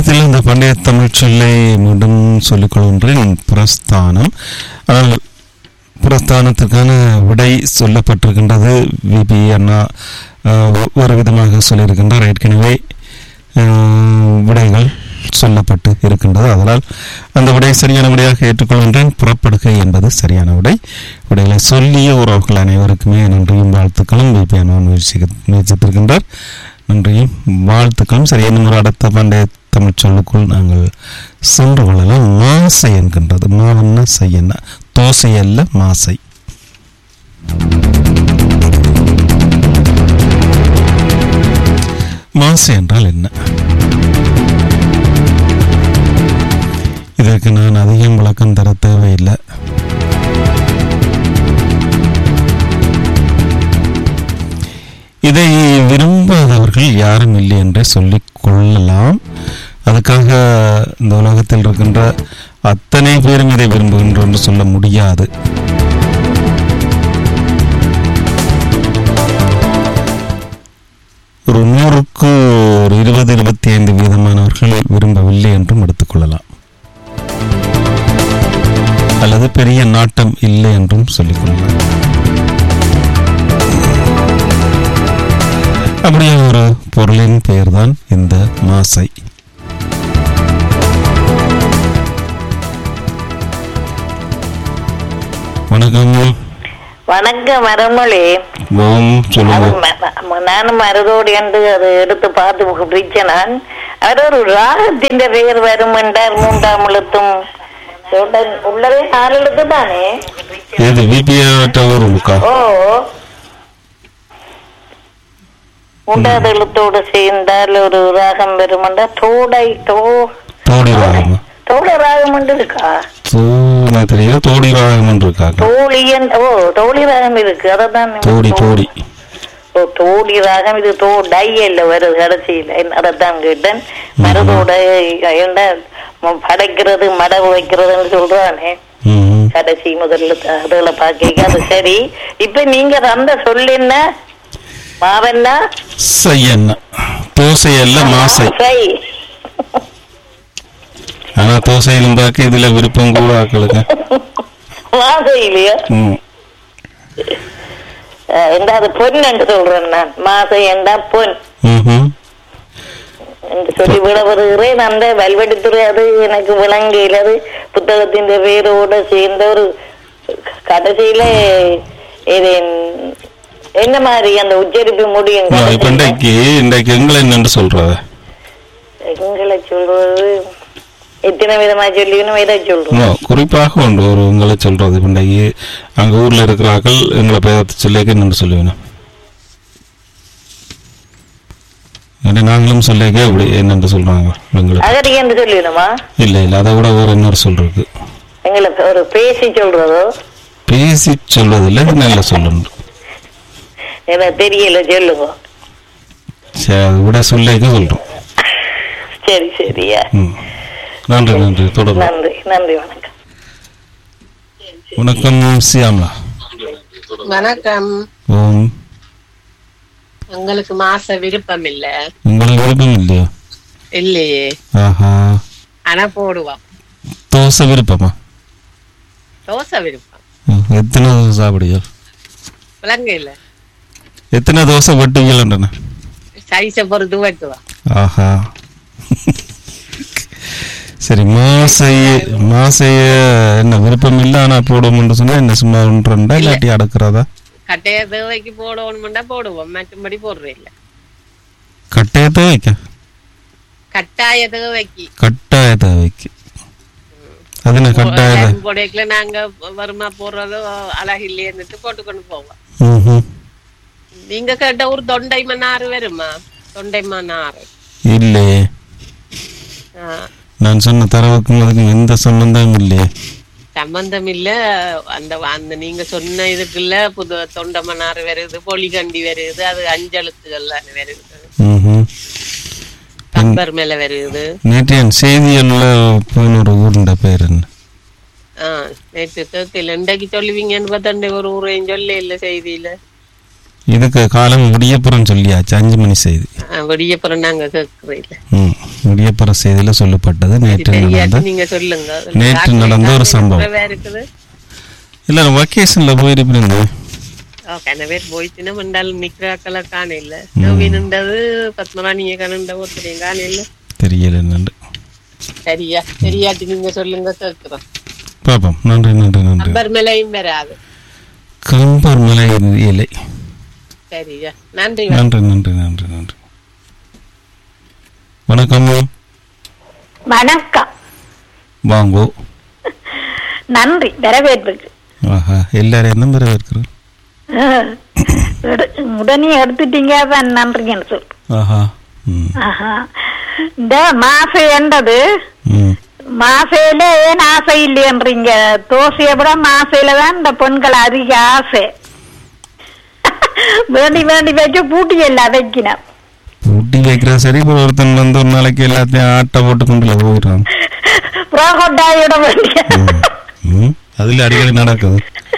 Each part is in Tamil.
நேரத்தில் இந்த பண்டைய தமிழ் சொல்லை மீண்டும் சொல்லிக் கொள்கின்றேன் பிரஸ்தானம் ஆனால் பிரஸ்தானத்துக்கான விடை சொல்லப்பட்டிருக்கின்றது விபி அண்ணா அஹ், ஒரு விதமாக சொல்லியிருக்கின்றார் ஏற்கனவே அஹ், விடைகள் சொல்லப்பட்டு இருக்கின்றது அதனால் அந்த விடை சரியான விடையாக ஏற்றுக்கொள்கின்றேன் புறப்படுகை என்பது சரியான விடை விடைகளை சொல்லிய உறவுகள் அனைவருக்குமே நன்றியும் வாழ்த்துக்களும் விபி அண்ணா முயற்சி முயற்சித்திருக்கின்றார் நன்றியும் வாழ்த்துக்களும் சரி இன்னும் ஒரு அடுத்த பண்டைய தமிழ் சொல்லுக்குள் நாங்கள் சென்று கொள்ளலாம் மாசை என்கின்றது மாவண்ண செய்யண்ண தோசை அல்ல மாசை மாசை என்றால் என்ன இதற்கு நான் அதிகம் விளக்கம் தர தேவையில்லை இதை விரும்பாதவர்கள் யாரும் இல்லை என்றே சொல்லிக் கொள்ளலாம் அதுக்காக இந்த உலகத்தில் இருக்கின்ற அத்தனை பேரும் இதை விரும்புகின்றோம் என்று சொல்ல முடியாது ஒரு நூறுக்கு ஒரு இருபது இருபத்தி ஐந்து வீதமானவர்கள் விரும்பவில்லை என்றும் எடுத்துக்கொள்ளலாம் அல்லது பெரிய நாட்டம் இல்லை என்றும் சொல்லிக் கொள்ளலாம் அப்படியே ஒரு பொருளின் பெயர்தான் இந்த மாசை வணக்கம் வணக்கம் மரமொழி ஓம் சொல்லுங்க அது ம- ம- நானும் மருதோடு என்று அதை எடுத்து பார்த்து பிடிச்ச நான் அவர் ஒரு ராகத்தின் பெயர் வரும் என்றார் மூன்றாம் எழுத்தும் உடன் உள்ளதே நாலு எழுத்து தானே ஏது விபிஆ ஒரு புக்கா ஓ மூன்றாவது எழுத்தோடு சேர்ந்தால் ஒரு ராகம் வரும் என்றால் தோடை தோ தோடி ராகம் தோட ராகம் என்று இருக்கா தோ எனக்கு தெரியல தோடி ராகம் இருக்காங்க தோழியன் ஓ தோழி ராகம் இருக்கு அதான் தோடி தோடி ஓ தோடி ராகம் இது தோ டை இல்ல வருது கடைசியில அதைத்தான் கேட்டேன் மருதோட என்ன ம- படைக்கிறது மடவு வைக்கிறதுன்னு சொல்றானே ம் கடைசி முதல்ல த- அதுல பாக்க அது சரி இப்ப நீங்க தந்த சொல்லுன்னா மாவன்னா செய்யண்ணா தோசை அல்ல மாசை சை ஆனா தோசையிலும் பார்க்க இதுல விருப்பம் கூட ஆக்களுக்கு மாசை இல்லையா ம் அஹ், என்றாவது பொன் என்று சொல்றேன் நான் மாசை என்றா பொன் ம்ஹும். என்று சொல்லி விட வருகிறேன் அந்த வல்வெடித்துறை அது எனக்கு விளங்கியது அது புத்தகத்தின் பேரோட சேர்ந்த ஒரு கடைசியில இது என்ன மாதிரி அந்த உச்சரிப்பு முடியும் ஆ, இப்ப கடைசியில? இன்றைக்கு இன்றைக்கு எங்களை என்னன்னு சொல்றத எங்களை சொல்றது எத்தனை விதமா சொல்லிக்கணும் இதை சொல்றோம் ஆ, குறிப்பாக உண்டு ஒரு உங்களை சொல்றது இப்ப இன்றைக்கு அங்க ஊர்ல இருக்கிறார்கள் எங்களை பேரத்தை சொல்லிக்க என்னன்னு சொல்லுவேன் ஏன்னா நாங்களும் சொல்லிக்க அப்படி என்னென்று சொல்றாங்க எங்களுக்கு அகடி என்று சொல்லிடணுமா இல்ல இல்ல அதை விட வேற இன்னொரு சொல் இருக்கு எங்களை ஒரு பேசி சொல்றதோ பேசி சொல்றது இல்ல இது நல்லா சொல்லணும் எனக்கு தெரியல சொல்லுங்க சரி அதை விட சொல்லிக்க சொல்றோம் சரி சரியா ம் நன்றி நன்றி தொடரும் நன்றி நன்றி வணக்கம் வணக்கம் சியாம்லா வணக்கம் ஓம் உங்களுக்கு மாச விருப்பம் இல்ல உங்களுக்கு விருப்பம் இல்லையா இல்லையே ஆஹா ஆனா போடுவோம் தோசை விருப்பமா தோசை விருப்பம் ம், எத்தனை தோசை சாப்பிடுங்க விளங்க இல்ல எத்தனை தோசை வெட்டுவீங்கன்றன சைஸ பொறுத்து வெட்டுவோம் ஆஹா சரி மாசைய மாசைய என்ன விருப்பம் இல்லை ஆனா போடுவோம்னு சொன்னா என்ன சும்மா ஒன்றா இல்லாட்டி அடக்குறதா கட்டைய தேவைக்கு போடணும்னா போடுவோம் மற்றபடி போடுறேன் இல்ல கட்டாய தேவைக்க கட்டாய தேவைக்கு கட்டாய தேவைக்கு அது என்ன கட்டாய தேவை? போடைக்குல நாங்க வருமா போடுறதோ அழகு இல்லையன்னுட்டு போட்டுக்கொண்டு போவோம் ம்ஹும். நீங்க கேட்ட ஒரு தொண்டை மன்னாறு வருமா தொண்டை மன்னாறு இல்லையே ஆ, நான் சொன்ன தரவுக்கும் அதுக்கும் எந்த சம்பந்தமும் இல்லையே சம்பந்தம் இல்ல அந்த அந்த நீங்க சொன்ன இதுக்குள்ள புது தொண்டை மன்னாறு வருது பொலிகண்டி வருது அது அஞ்செழுத்துகள்ல வருது ம்ஹும். கம்பர் மேல வருது நேற்று என் செய்தியல்ல போன ஒரு ஊருண்ட பேர் என்ன ஆஹ் நேற்று கேட்கல இன்றைக்கு சொல்லுவீங்கன்னு பார்த்தா ஒரு ஊரையும் சொல்ல இல்ல செய்தியில இதுக்கு காலம் முடியப்புறம் சொல்லியாச்சு அஞ்சு மணி செய்தி ஆஹ் நான் வெளியப்புறம் நாங்க கேட்கறேன் ம் முடியப்பற செய்தியில் சொல்லப்பட்டது நேற்று நடந்த தெரியாட்டி நீங்க சொல்லுங்க நேற்று நடந்த ஒரு சம்பவம். நிறைய இருக்குது இல்லை வெக்கேஷனில் போயிருப்பீங்க ஓ, கன பேர் போயிட்டுனா மண்டால் நிக்கிறாக்களை காண இல்ல நவீனண்டது பத்மராணிய கனண்ட ஒருத்தரையும் காண இல்ல தெரியல என்னண்டு சரியா தெரியாட்டி நீங்க சொல்லுங்க கேட்கிறோம் பார்ப்போம் நன்றி நன்றி நன்றி நம்பர் மேலையும் வராது கம்பர் மலை இலை சரியா நன்றி நன்றி நன்றி நன்றி நன்றி வணக்கம் வணக்கம் வாங்கோ நன்றி வரவேற்புக்கு ஆஹா எல்லாரும் என்ன வரவேற்கிறோம் அஹ், எடு- உடனே எடுத்துட்டீங்க அதான் நன்றின்னு சொல் ஆஹா ம் ஆஹா. இந்த மாசை என்றது ம் மாசையில ஏன் ஆசை இல்லையன்றீங்க தோசையை விட மாசையில தான் இந்த பெண்கள் அதிக ஆசை வேண்டி வேண்டி வச்சு பூட்டி எல்லாம் வைக்கணும் ஊட்டி வைக்கிறா சரி இப்போ ஒருத்தன் வந்து ஒரு நாளைக்கு எல்லாத்தையும் ஆட்டை போட்டு கொண்டுல போயிடுறான் புரோகொட்டாயோட வேண்டிய ம் அதில் அடிக்கடி நடக்குது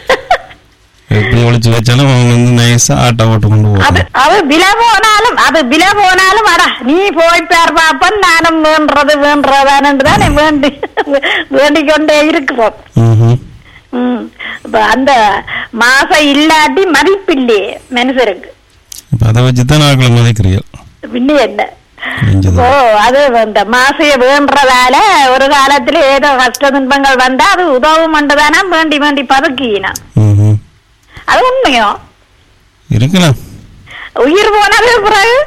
எப்படி ஒளிச்சு வச்சாலும் அவங்க வந்து நைஸா ஆட்டை போட்டு கொண்டு அது போகிறான் அது விலை போனாலும் அது விலை போனாலும் அடா நீ போய் பேர் பாப்பன் நானும் வேண்டது வேண்டதானு தானே வேண்டி வேண்டிக் கொண்டே இருக்கிறோம் ம் ம் இப்ப அந்த மாசம் இல்லாட்டி மதிப்பில்லையே மனுஷருக்கு இப்போ அதை வச்சு தான் நாட்களை மதிக்கிறீங்க பின்னே என்ன நெஞ்சது ஓ அது இந்த மாசைய வேண்டதால ஒரு காலத்துல ஏதோ கஷ்ட துன்பங்கள் வந்தா அது உதவும் தானே வேண்டி வேண்டி பதுக்கினா ம் அது உண்மையோ இருக்கலாம் உயிர் போனது பிறகு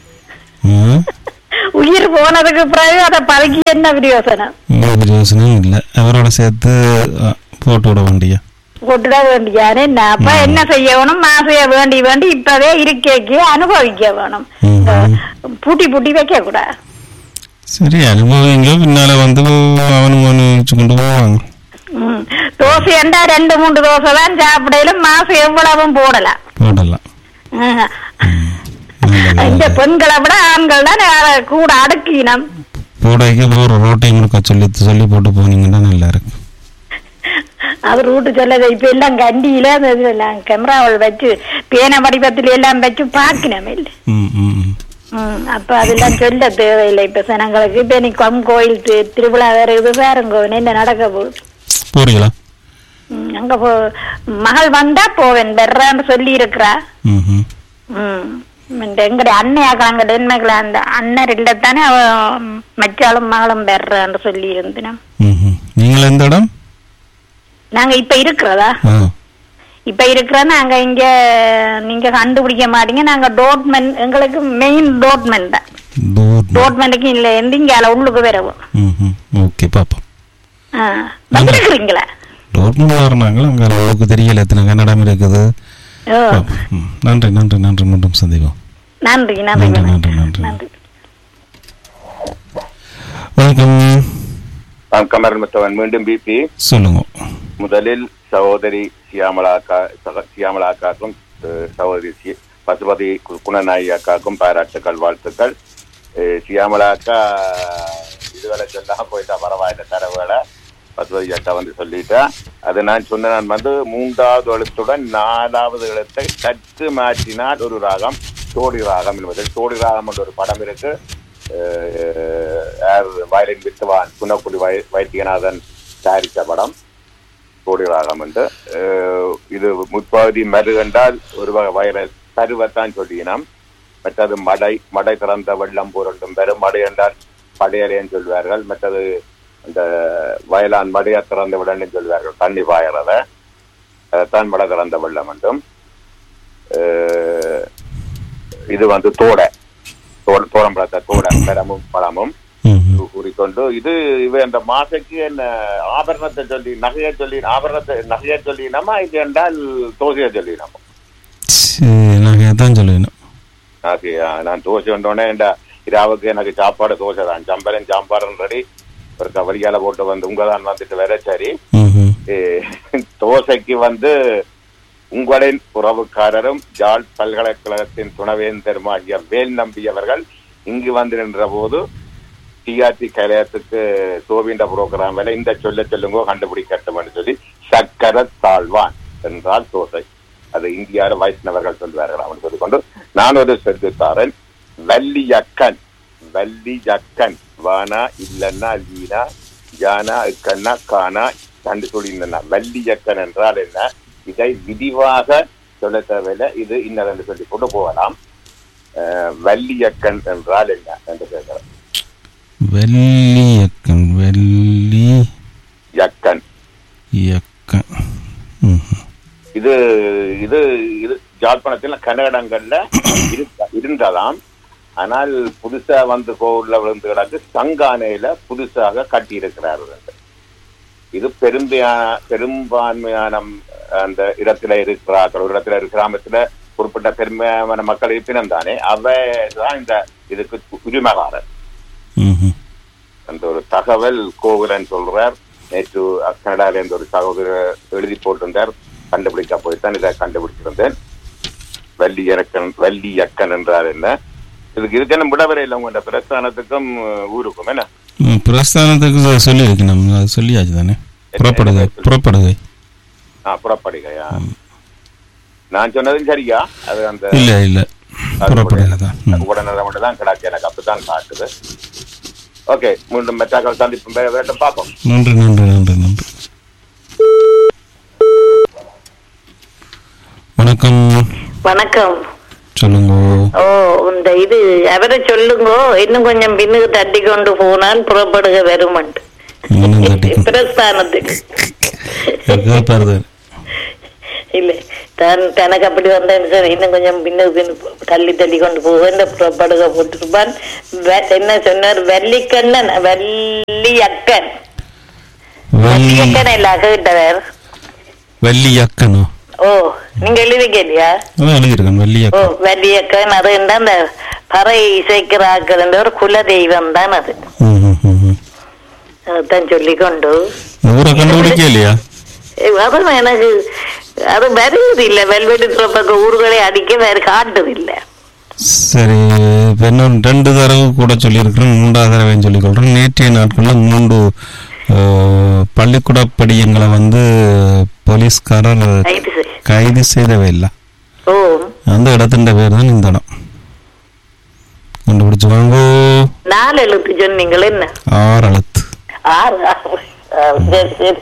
ம் உயிர் போனதுக்கு பிறகு அதை பதுக்கி என்ன பிரயோசனம் ஒரு யோசனையும் இல்லை அவரோட சேர்த்து அ, போட்டு விட வேண்டிய கொட்டுட வேண்டியானே என்ன அப்ப என்ன செய்யணும் மாசைய வேண்டி வேண்டி இப்பவே இருக்கேக்கு அனுபவிக்க வேணும் ம்ஹும். பூட்டி பூட்டி வைக்க கூடாது சரி அனுபவிங்க பின்னால வந்து அவனும் ஒன்று வச்சு கொண்டு போவாங்க ம். தோசை என்றா ரெண்டு மூன்று தோசை தான் சாப்பிடலும் மாசம் எவ்வளவும் போடலாம் போடலாம் ஆஹ். நல்லது, இந்த நல்லது. பெண்களை விட ஆண்கள் தான் அதை கூட அடுக்கினம் போடைக்கு போகிற ரோட்டையும் கொடுக்க சொல்லி சொல்லி போட்டு போனீங்கன்னா நல்லா இருக்கும் அவர் வீட்டு சொல்லதை இப்ப எல்லாம் கண்டியில அந்த இதுல எல்லாம் கேமராவில் வச்சு பேன வடிவத்தில் எல்லாம் வச்சு பார்க்கணும் இல்லை ம் ம் ம். ம், அப்ப அதெல்லாம் சொல்ல தேவையில்லை இப்ப ஜனங்களுக்கு இப்ப நீ கம் கோயில் தி- திருவிழா வேற இது பாருங்க என்ன நடக்க போகுது போறீங்களா ம், அங்க போ மகள் வந்தா போவேன் வெர்றான்னு சொல்லி இருக்கிறா ம் ம் ம் இந்த எங்கட அண்ணையாக்கலாங்க டென்மேக்ல அந்த அண்ணர் இல்லத்தானே அவ மச்சாலும் மகளும் பெறான்னு சொல்லி இருந்தோம் ம் ம். நீங்கள் எந்த இடம் நாங்க இப்ப இருக்கிறதா ஆ இப்ப இருக்கிற நாங்க இங்க நீங்க கண்டுபிடிக்க மாட்டீங்க நாங்க டோட்மென் எங்களுக்கு மெயின் டோட்மென் தான் தூர் டோட்மென்ட்டுக்கு இல்ல எந்த இங்க உள்ளுக்கு வரவும் ம் ம் ஓகே பார்ப்போம் ஆ, வந்திருக்கிறீங்களா டோர்மெண்ட் வரணாங்களா அங்கே அளவுக்கு தெரியல எத்தனை கன்னடம் இருக்குது ஓ பார்ப்போம். ம். நன்றி நன்றி நன்றி மீண்டும் சந்திப்போம் நன்றி நன்றி நன்றி, வணக்கம். நன்றி, நன்றி. நன்றி வணக்கம் வணக்கம் அருள்மித்தவன் மீண்டும் பிபி சொல்லுங்க முதலில் சகோதரி சியாமலா அக்கா சக- சியாமலா அக்காக்கும் அஹ், சகோதரி சி- பசுபதி கு- குணநாயகி அக்காக்கும் பாராட்டுக்கள் வாழ்த்துக்கள் அஹ், சியாமலா அக்கா இதுவரை சொல்லாம போயிட்டா பரவாயில்ல தரவேளை பசுபதி அக்கா வந்து சொல்லிட்டா அது நான் சொன்ன நான் வந்து மூன்றாவது எழுத்துடன் நாலாவது எழுத்தை சற்று மாற்றினால் ஒரு ராகம் சோடி ராகம் என்பதில் சோடி ராகம் என்ற ஒரு படம் இருக்கு அஹ், யார் வயலின் வித்துவான் குணக்குடி வை வைத்தியநாதன் தயாரித்த படம் கோடி ராகம் என்று அஹ், இது முற்பகுதி மறு என்றால் ஒரு வகை வைரஸ் பருவத்தான் சொல்லினோம் மற்றது மடை மடை திறந்த வெள்ளம் புரண்டும் பெரும் மடை என்றால் படையலைன்னு சொல்வார்கள் மற்றது அந்த வயலான் மடையை திறந்த விடன்னு சொல்வார்கள் தண்ணி பாயறத அதைத்தான் மடை திறந்த வெள்ளம் என்றும் அஹ், இது வந்து தோடை தோட தோரம்பழத்தை தோடை மரமும் பழமும் ம் ம். கூறிக்கொண்டு இது இவ இந்த மாசைக்கு என்ன ஆபரணத்தை சொல்லி நகையை சொல்லி ஆபரணத்தை நகையை சொல்லினமா இது என்றால் தோசையை சொல்லினோம் சரி நான் தான் சொல்லுவேன் நாக்கு நான் தோசை வந்தோடனே இந்த இராவுக்கு எனக்கு சாப்பாடு தோசை தான் சம்பரம் சாம்பாரம் ரெடி ஒரு கவரியால போட்டு வந்து உங்க தான் வந்துட்டு வேற சரி ம் ம். ஏ, தோசைக்கு வந்து உங்களின் உறவுக்காரரும் ஜாழ் பல்கலைக்கழகத்தின் துணைவேந்தருமாகிய வேல் நம்பியவர்கள் இங்கு வந்து நின்ற போது டிஆர்டி கலையத்துக்கு சோவிண்ட புரோகிராம் வேலை இந்த சொல்ல சொல்லுங்கோ கண்டுபிடிக்கட்டும்னு சொல்லி சக்கர தாழ்வான் என்றால் தோசை அது இந்தியாவில் வைஷ்ணவர்கள் சொல்வார்கள் அவன் சொல்லிக்கொண்டு நான் ஒரு செல்வித்தாரன் வள்ளியக்கன் வள்ளியக்கன் வானா இல்லன்னா வீணா ஜானா இக்கன்னா கானா கண்டு சொல்லியிருந்தா வள்ளியக்கன் என்றால் என்ன இதை விரிவாக சொல்ல தேவையில்லை இது இன்னதென்று சொல்லி கொண்டு போகலாம் அஹ், வள்ளியக்கன் என்றால் என்ன என்று கேட்கிறேன் வெள்ளியக்கன் வெள்ளி யக்கன் யக்கன் ம்ஹும். இது இது இது ஜாழ்ப்பாணத்தில் கன்னடங்கள்ல இருக்க- இருந்ததாம் ஆனால் புதுசா வந்து கோவில்ல விழுந்து கிடக்கு சங்கானையில புதுசாக கட்டி இருக்கிறார்கள் இது பெரும்பான பெரும்பான்மையான அந்த இடத்துல இருக்கிறார்கள் ஒரு இடத்துல இருக்கிற கிராமத்துல குறிப்பிட்ட பெரும்பான்மையான மக்கள் இருப்பினம் தானே தான் இந்த இதுக்கு உரிமைகாரர் ம்ஹும். அந்த ஒரு தகவல் கோகுலன் சொல்றார் நேற்று கனடால இருந்து ஒரு சகோதரர் எழுதி போட்டிருந்தார் கண்டுபிடிக்க போய்தான் இதை கண்டுபிடிச்சிருந்தேன் வள்ளி இறக்கன் வள்ளி அக்கன் என்றார் என்ன இதுக்கு இதுக்கு என்ன விடவரை இல்லை உங்களோட பிரஸ்தானத்துக்கும் அஹ், ஊருக்கும் என்ன ம், பிரஸ்தானத்துக்கு சொ- சொல்லியிருக்கு நம்ம அது சொல்லியாச்சு தானே புறப்படுகை புறப்படுகை ஆ புறப்படுகையா நான் சொன்னதும் சரியா அது அந்த இல்ல இல்ல புறப்படுகை தான் ம். உடனே மட்டும் தான் கிடக்கு எனக்கு அப்படித்தான் காட்டுது ஓகே மீண்டும் மெட்டாக்கள் சந்திப்பு வேண்டும் பார்ப்போம் நன்றி நன்றி நன்றி நன்றி வணக்கம் வணக்கம் சொல்லுங்க ஓ இந்த இது அவரை சொல்லுங்க இன்னும் கொஞ்சம் பின்னுக்கு தட்டி கொண்டு போனால் புறப்படுக வருமண்டு இன்னும் தட்டிக்கும். பிரஸ்தானத்துக்கு கேட்பாரு இல்ல தான் தனக்கு அப்படி வந்தேன்னு சொல்லி இன்னும் கொஞ்சம் பின்னுக்கு பின்னு தள்ளி தள்ளி கொண்டு போக இந்த புறப்படுக போட்டிருப்பான் வெ- என்ன சொன்னார் வெள்ளிக்கண்ணன் வெள்ளி அக்கன் வெள்ளி அக்கன் இல்ல கேட்டவர் வெள்ளி அக்கனோ ஓ நீங்க எழுதிக்க இல்லையா அதான் எழுதியிருக்கேன் வெள்ளி ஓ அக்கன் வெள்ளியக்கன் அது என்ன அந்த பறை இசைக்கிற ஆக்கள் ஒரு குல தெய்வம் தான் அது ம், ம், ம், ம். அதான் சொல்லிக்கொண்டு இந்த ஊரை கண்டுபிடிக்க இல்லையா ஏ, அதுவும் எனக்கு அது வருவது இல்ல வெல்வெட்டி பக்க ஊர்களை அடிக்க வேற காட்டுது இல்ல சரி இப்ப இன்னும் ரெண்டு தடவை கூட சொல்லியிருக்கிறேன் மூன்றாவது தடவையும் சொல்லிக்கொள்கிறேன் நேற்றைய நாட்களில் மூன்று அஹ், பள்ளிக்கூட படியங்களை வந்து போலீஸ்காரர் ரைட்டு சரி கைது செய்தவே இல்லை ஓ அந்த இடத்தின் பேர் தான் இந்த இடம் கண்டுபிடிச்சு வாங்கோ நாலு எழுத்து சொன்னீங்களே என்ன ஆறு எழுத்து ஆறு ஆறு. ஆ, சரி சரி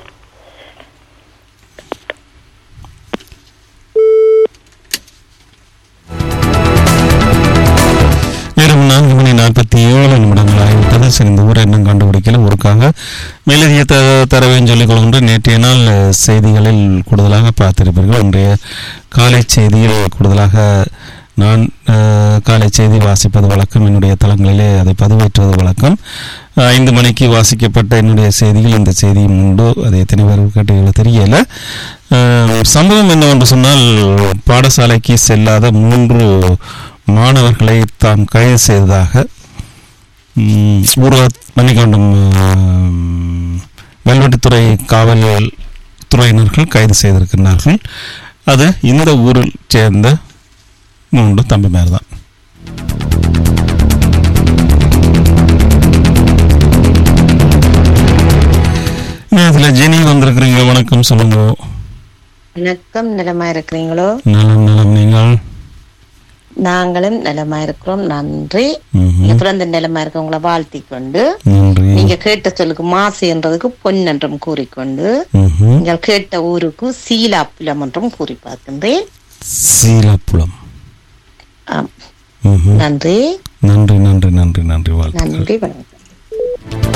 நேரம் நான்கு மணி நாற்பத்தி ஏழு நிமிடங்கள் ஆகிவிட்டது சரி இந்த ஊரை இன்னும் கண்டுபிடிக்கல ஊருக்காக மேலதிக த தரவையும் சொல்லிக் கொள்கின்ற நேற்றைய நாள் அஹ், செய்திகளில் கூடுதலாக பார்த்திருப்பீர்கள் இன்றைய காலை செய்தியில் கூடுதலாக நான் அஹ், காலை செய்தி வாசிப்பது வழக்கம் என்னுடைய தளங்களிலே அதை பதிவேற்றுவது வழக்கம் அஹ், ஐந்து மணிக்கு வாசிக்கப்பட்ட என்னுடைய செய்திகள் இந்த செய்தியும் உண்டு அதை எத்தனை பேர் கேட்டீங்களோ தெரியல அஹ், சம்பவம் என்னவென்று சொன்னால் பாடசாலைக்கு செல்லாத மூன்று மாணவர்களை தாம் கைது செய்ததாக ம், ஊரக மன்னிக்கொண்டும் வெல்வெட்டித்துறை காவல் துறையினர்கள் கைது செய்திருக்கிறார்கள் அது இந்த ஊரில் சேர்ந்த மூன்று தம்பிமார் தான் இதில் ஜெனி வந்திருக்கிறீங்க வணக்கம் சொல்லுங்க வணக்கம் நலமா இருக்கிறீங்களோ நலம் நலம் நீங்கள் நாங்களும் நலமா இருக்கிறோம் நன்றி ம்ஹும். நீங்க பிறந்த நிலமா இருக்கவங்கள வாழ்த்தி கொண்டு நன்றி நீங்க கேட்ட சொல்லுக்கு மாசு என்றதுக்கு பொன் என்றும் கூறிக்கொண்டு ம்ஹும். நீங்கள் கேட்ட ஊருக்கு சீலாப்புலம் என்றும் கூறி பார்க்கின்றேன் சீலாப்புலம் ஆம். ம்ஹும். நன்றி நன்றி நன்றி நன்றி நன்றி வாழ்த்துக்கள் நன்றி வணக்கம்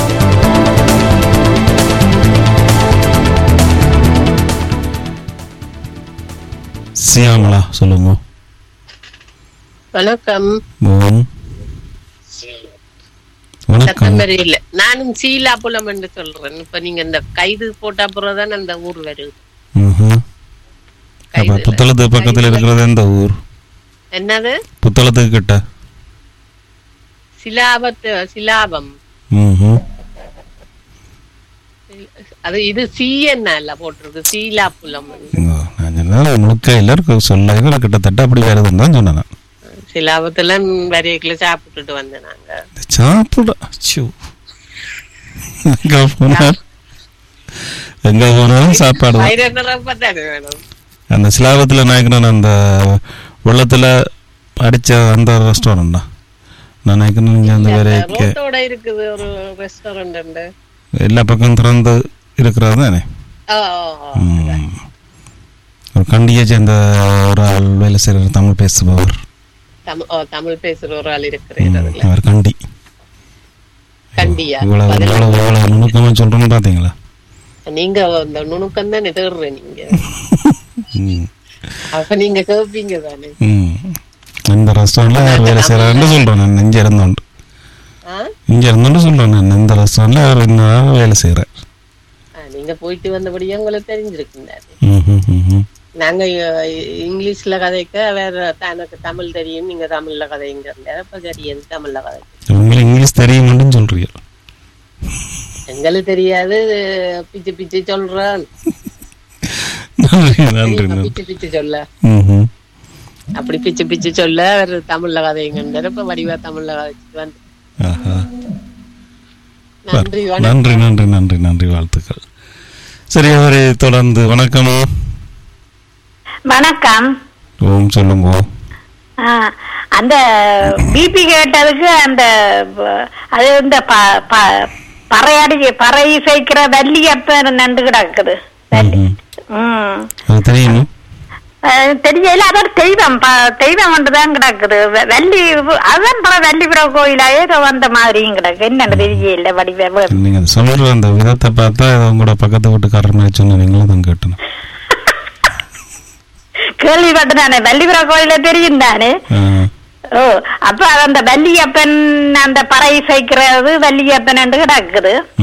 சியாமலா சொல்லுங்க வணக்கம் ஓம் வணக்கம் சத்தம் இல்ல நானும் சீலாப்புலம் என்று சொல்றேன் இப்ப நீங்க இந்த கைது போட்ட அப்புறம் தான் அந்த ஊர் வருது ம்ஹும். அப்ப கைதுல. புத்தளத்து பக்கத்துல இருக்கிறது எந்த ஊர் என்னது புத்தளத்துக்கு கிட்ட சிலாபத்து சிலாபம் ம்ஹும். அது இது சி என்ன இல்ல போட்டிருக்கு சீலாப்புலம் இங்க நான் சொன்னது முழுக்க எல்லாருக்கும் சொல்ல கிட்டத்தட்ட அப்படி வருதுன்னு தான் சொன்னேன் நான். சிலாபத்துல வரைக்குள்ள சாப்பிட்டுட்டு வந்தேன் நாங்க இந்த சாப்பிட அச்சோ. எங்க போனாலும் எங்க போனாலும் சாப்பாடு தான் வயிறு நிரப்பத்தானே வேணும் அந்த சிலாபத்தில் நாயக்கன் அந்த வெள்ளத்தில் அடித்த அந்த ரெஸ்டாரண்ட்டா நான் நினைக்கிறேன் நீங்கள் அந்த வரைக்கும் ரோட்டோட இருக்குது ஒரு ரெஸ்டாரண்ட் உண்டு எல்லா பக்கம் திறந்து இருக்கிறது தானே ஆ, ஆ, ஆ. ம். ஒரு கண்டியை சேர்ந்த ஒரு ஆள் வேலை செய்கிற தமிழ் பேசுபவர் தமிழ் ஓ, தமிழ் பேசுற ஒரு ஆள் இருக்கிறேன் ம், அதுல அவர் கண்டி கண்டியா இவ்வளவு இவ்வளவு இவ்வளவு நுணுக்கமாக சொல்கிறோன்னு பார்த்தீங்களா நீங்க அந்த நுணுக்கம் தானே தேடுறேன் நீங்க ம் அப்ப நீங்க கேப்பீங்க தானே ம் இந்த ரெஸ்டாரண்ட்டில் அவர் வேலை செய்கிறாருன்னு சொல்கிறேன் நான் இங்கே இருந்தோண்டு ஆ? இங்கே இருந்தோண்டு சொல்கிறேன் நான் இந்த ரெஸ்டாரண்ட்டில் அவர் இந்த வேலை செய்கிறார் ஆ, நீங்க போயிட்டு வந்தபடியே உங்களுக்கு தெரிஞ்சிருக்குங்க ம் ம் ம் ம் நாங்க அஹ், இங்கிலீஷ்ல கதைக்க வேற எனக்கு தமிழ் தெரியும் நீங்க தமிழ்ல கதைங்க அப்ப தெரியாது தமிழ்ல கதை உங்களுக்கு இங்கிலீஷ் தெரியுமான்னு சொல்கிறீங்க எங்களுக்கு தெரியாது பிச்சு பிச்சு சொல்றான் நன்றி நன்றி தெரியுமா, நன்றி பிச்சு பிச்சு சொல்ல ம் ம் அப்படி பிச்சு பிச்சு சொல்ல வேற தமிழ்ல கதைங்க இப்ப வடிவா தமிழ்ல கதைச்சிட்டு வந்து ஆஹா நன்றி வணக்கம் நன்றி நன்றி நன்றி நன்றி வாழ்த்துக்கள் சரி அவரை தொடர்ந்து வணக்கம் வணக்கம் ஓம் சொல்லுங்க ஆ, அந்த பிபி கேட்டதுக்கு அந்த ப- அது இந்த ப- ப- பறையடி பறை சேர்க்கிற வள்ளியப்ப நண்டு கிடக்குது வள்ளி. ம். ம் அது தெரியுமா அஹ் தெரியல அதோட தெய்வம் ப- தெய்வம் ஒன்றுதான் கிடக்குது வெ- வள்ளி அதான் பல வள்ளிபுர கோயிலா ஏதோ வந்த மாதிரியும் கிடக்கு என்னன்னு தெரியல வடிவ நீங்க அது சொல்ற அந்த விதத்தை பார்த்தா ஏதோ உங்களோட பக்கத்து வீட்டுக்காரர் மாதிரி சொன்னீங்களும் தான் கேட்டணும் கேள்விப்பட்டு தானே வள்ளிபுர கோயில தெரியும் தானே ஆ. ஓ அப்ப அது அந்த வள்ளியப்பன் அந்த பறை சேர்க்கிறது வள்ளியப்பன் கிடக்குது